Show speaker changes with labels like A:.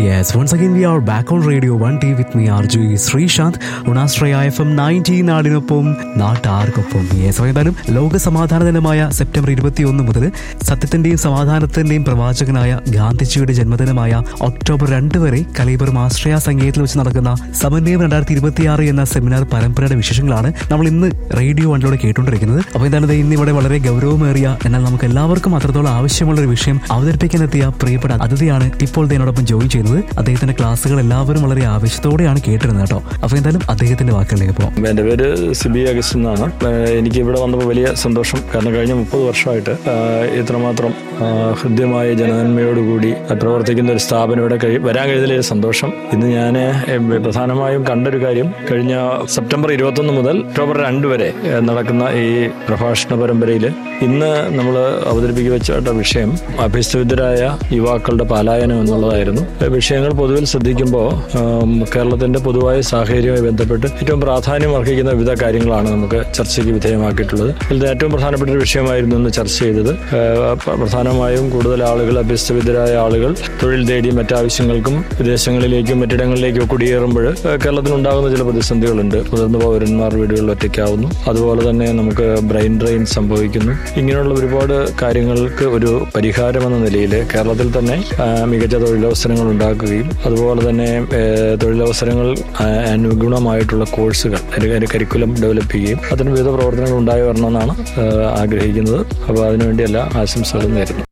A: Yes, once again we are back on Radio 1T with me RJ Sreesanth ഉണാശ്രയ F M nineteen നാടിനൊപ്പം നാട്ടാർക്കൊപ്പം yes ഏതായാലും ലോക സമാധാന ദിനമായ സെപ്റ്റംബർ ഇരുപത്തിയൊന്ന് മുതൽ സത്യത്തിന്റെയും സമാധാനത്തിന്റെയും പ്രവാചകനായ ഗാന്ധിജിയുടെ ജന്മദിനമായ ഒക്ടോബർ രണ്ട് വരെ കലൈബറും ആശ്രയ സംഗീതത്തിൽ വെച്ച് നടക്കുന്ന സമന്വയം രണ്ടായിരത്തി ഇരുപത്തിയാറ് എന്ന സെമിനാർ പരമ്പരയുടെ വിശേഷങ്ങളാണ് നമ്മൾ ഇന്ന് റേഡിയോ വണ്ടിലൂടെ കേട്ടുകൊണ്ടിരിക്കുന്നത് അപ്പോൾ എന്താണ് ഇത് ഇന്ന് ഇവിടെ വളരെ ഗൗരവമേറിയ എന്നാൽ നമുക്ക് എല്ലാവർക്കും അത്രത്തോളം ആവശ്യമുള്ള ഒരു വിഷയം അവതരിപ്പിക്കാനെത്തിയ പ്രിയപ്പെട്ട അതിഥിയാണ് ഇപ്പോൾ ഇതിനോടൊപ്പം ജോയിൻ ചെയ്യുന്നത് അദ്ദേഹത്തിന്റെ ക്ലാസ്സുകൾ എല്ലാവരും വളരെ ആവശ്യത്തോടെയാണ് കേട്ടിരുന്നത് കേട്ടോ അപ്പോൾ എന്തായാലും അദ്ദേഹത്തിന്റെ വാക്കുകളിലേക്ക് പോകാം
B: എൻ്റെ പേര് സിബി അഗസ്റ്റിൻ എന്നാണ് ഏഹ് എനിക്ക് ഇവിടെ വന്നപ്പോൾ വലിയ സന്തോഷം കാരണം കഴിഞ്ഞ മുപ്പത് വർഷമായിട്ട് ആഹ് ഇത്രമാത്രം ആഹ് ഹൃദ്യമായ ജനനന്മയോടുകൂടി പ്രവർത്തിക്കുന്ന ഒരു സ്ഥാപനം ഇവിടെ കഴി വരാൻ കഴിഞ്ഞതിലെ സന്തോഷം ഇന്ന് ഞാൻ പ്രധാനമായും കണ്ടൊരു കാര്യം കഴിഞ്ഞ സെപ്റ്റംബർ ഇരുപത്തൊന്ന് മുതൽ ഒക്ടോബർ രണ്ട് വരെ ഏഹ് നടക്കുന്ന ഈ പ്രഭാഷണ പരമ്പരയിൽ ഇന്ന് നമ്മൾ അവതരിപ്പിക്കുക വെച്ച വിഷയം അഭ്യസ്തവിദ്യരായ യുവാക്കളുടെ പലായനം എന്നുള്ളതായിരുന്നു ഏഹ് വിഷയങ്ങൾ പൊതുവിൽ ശ്രദ്ധിക്കുമ്പോൾ ആം, കേരളത്തിന്റെ പൊതുവായ സാഹചര്യവുമായി ബന്ധപ്പെട്ട് ഏറ്റവും പ്രാധാന്യം അർഹിക്കുന്ന വിവിധ കാര്യങ്ങളാണ് നമുക്ക് ചർച്ചയ്ക്ക് വിധേയമാക്കിയിട്ടുള്ളത് ഇതിൽ ഏറ്റവും പ്രധാനപ്പെട്ട ഒരു വിഷയമായിരുന്നു ഇന്ന് ചർച്ച ചെയ്തത് ഏഹ് പ്ര- പ്രധാനമായും കൂടുതൽ ആളുകൾ അഭ്യസ്തവിദ്യരായ ആളുകൾ തൊഴിൽ തേടി മറ്റാവശ്യങ്ങൾക്കും വിദേശങ്ങളിലേക്കും മറ്റിടങ്ങളിലേക്കും കുടിയേറുമ്പോൾ ഏഹ് കേരളത്തിലുണ്ടാകുന്ന ചില പ്രതിസന്ധികളുണ്ട് മുതിർന്ന പൗരന്മാർ വീടുകളിൽ ഒറ്റയ്ക്കാവുന്നു അതുപോലെ തന്നെ നമുക്ക് ബ്രെയിൻ ഡ്രെയിൻ സംഭവിക്കുന്നു ഇങ്ങനെയുള്ള ഒരുപാട് കാര്യങ്ങൾക്ക് ഒരു പരിഹാരം എന്ന നിലയിൽ കേരളത്തിൽ തന്നെ ആ, മികച്ച തൊഴിലവസരങ്ങൾ ഉണ്ടാക്കുകയും അതുപോലെ തന്നെ ഏ, തൊഴിലവസരങ്ങൾ ആ, അനുഗുണമായിട്ടുള്ള കോഴ്സുകൾ ഒരു ഒരു കരിക്കുലം ഡെവലപ്പ് ചെയ്യുകയും അതിന് വിവിധ പ്രവർത്തനങ്ങൾ ഉണ്ടായി വരണമെന്നാണ് ആ, ആഗ്രഹിക്കുന്നത് അപ്പോൾ അതിനുവേണ്ടി എല്ലാ ആശംസകളും നേരുന്നു